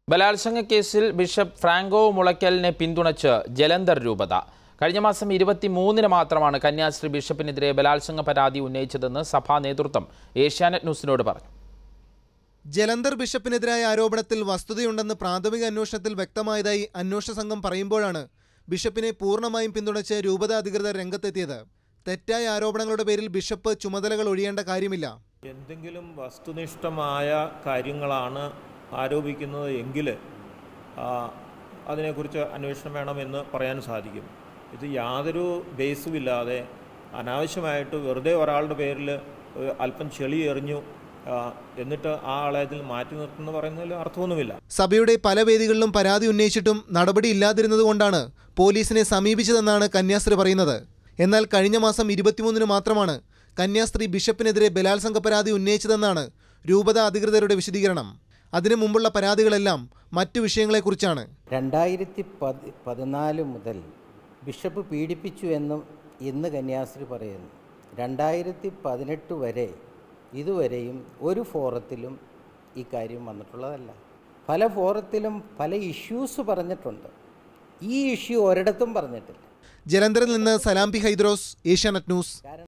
ബലാത്സംഗ കേസിൽ bishop Franco മുളയ്ക്കലിനെ പിന്തുണച്ച് ജലന്ധർ രൂപത കഴിഞ്ഞ മാസം ഇരുപത്തിമൂന്നിന് മാത്രമാണ് കന്യാസ്ത്രീ ബിഷപ്പിനെതിരെ ബലാത്സംഗ പരാതി ഉന്നയിച്ചതെന്ന് സഭാ നേതൃത്വം ഏഷ്യാനെറ്റ് ന്യൂസിനോട് പറഞ്ഞു ജലന്ധർ ബിഷപ്പിനെതിരായ ആരോപണത്തിൽ വസ്തുതയുണ്ടെന്ന് പ്രാഥമിക അന്വേഷണത്തിൽ വ്യക്തമായതായി അന്വേഷണ സംഘം പറയുമ്പോഴാണ് ബിഷപ്പിനെ പൂർണ്ണമായും പിന്തുണച്ച് രൂപത അധികൃതർ രംഗത്തെത്തിയത് തെറ്റായ ആരോപണങ്ങളുടെ പേരിൽ ബിഷപ്പ് ചുമതലകൾ ഒഴിയേണ്ട കാര്യമില്ല എന്തെങ്കിലും വസ്തുനിഷ്ഠമായ കാര്യങ്ങളാണ് ആരോപിക്കുന്നത് എങ്കിൽ ആ, അതിനെക്കുറിച്ച് അന്വേഷണം വേണമെന്ന് പറയാൻ സാധിക്കും ഇത് യാതൊരു ബേസുമില്ലാതെ അനാവശ്യമായിട്ട് വെറുതെ ഒരാളുടെ പേരിൽ ഏഹ്, അല്പം ചെളി എറിഞ്ഞു ആ, എന്നിട്ട് ആ ആളെ അതിൽ മാറ്റി നിർത്തുന്നു പറയുന്നതിൽ അർത്ഥമൊന്നുമില്ല സഭയുടെ പല വേദികളിലും പരാതി ഉന്നയിച്ചിട്ടും നടപടി ഇല്ലാതിരുന്നതുകൊണ്ടാണ് പോലീസിനെ സമീപിച്ചതെന്നാണ് കന്യാസ്ത്രീ പറയുന്നത് എന്നാൽ കഴിഞ്ഞ മാസം ഇരുപത്തിമൂന്നിന് മാത്രമാണ് കന്യാസ്ത്രീ ബിഷപ്പിനെതിരെ ബലാത്സംഗ പരാതി ഉന്നയിച്ചതെന്നാണ് രൂപത അധികൃതരുടെ വിശദീകരണം അതിനു മുമ്പുള്ള പരാതികളെല്ലാം മറ്റു വിഷയങ്ങളെക്കുറിച്ചാണ് രണ്ടായിരത്തി പതി പതിനാല് മുതൽ ബിഷപ്പ് പീഡിപ്പിച്ചു എന്നും ഇന്ന് കന്യാസ്ത്രീ പറയുന്നു രണ്ടായിരത്തി പതിനെട്ട് വരെ ഇതുവരെയും ഒരു ഫോറത്തിലും ഈ കാര്യം വന്നിട്ടുള്ളതല്ല പല ഫോറത്തിലും പല ഇഷ്യൂസ് പറഞ്ഞിട്ടുണ്ട് ഈ ഇഷ്യൂ ഒരിടത്തും പറഞ്ഞിട്ടില്ല ജലന്ധറിൽ നിന്ന് സലാംപി ഹൈദ്രോസ് ഏഷ്യാനെറ്റ് ന്യൂസ്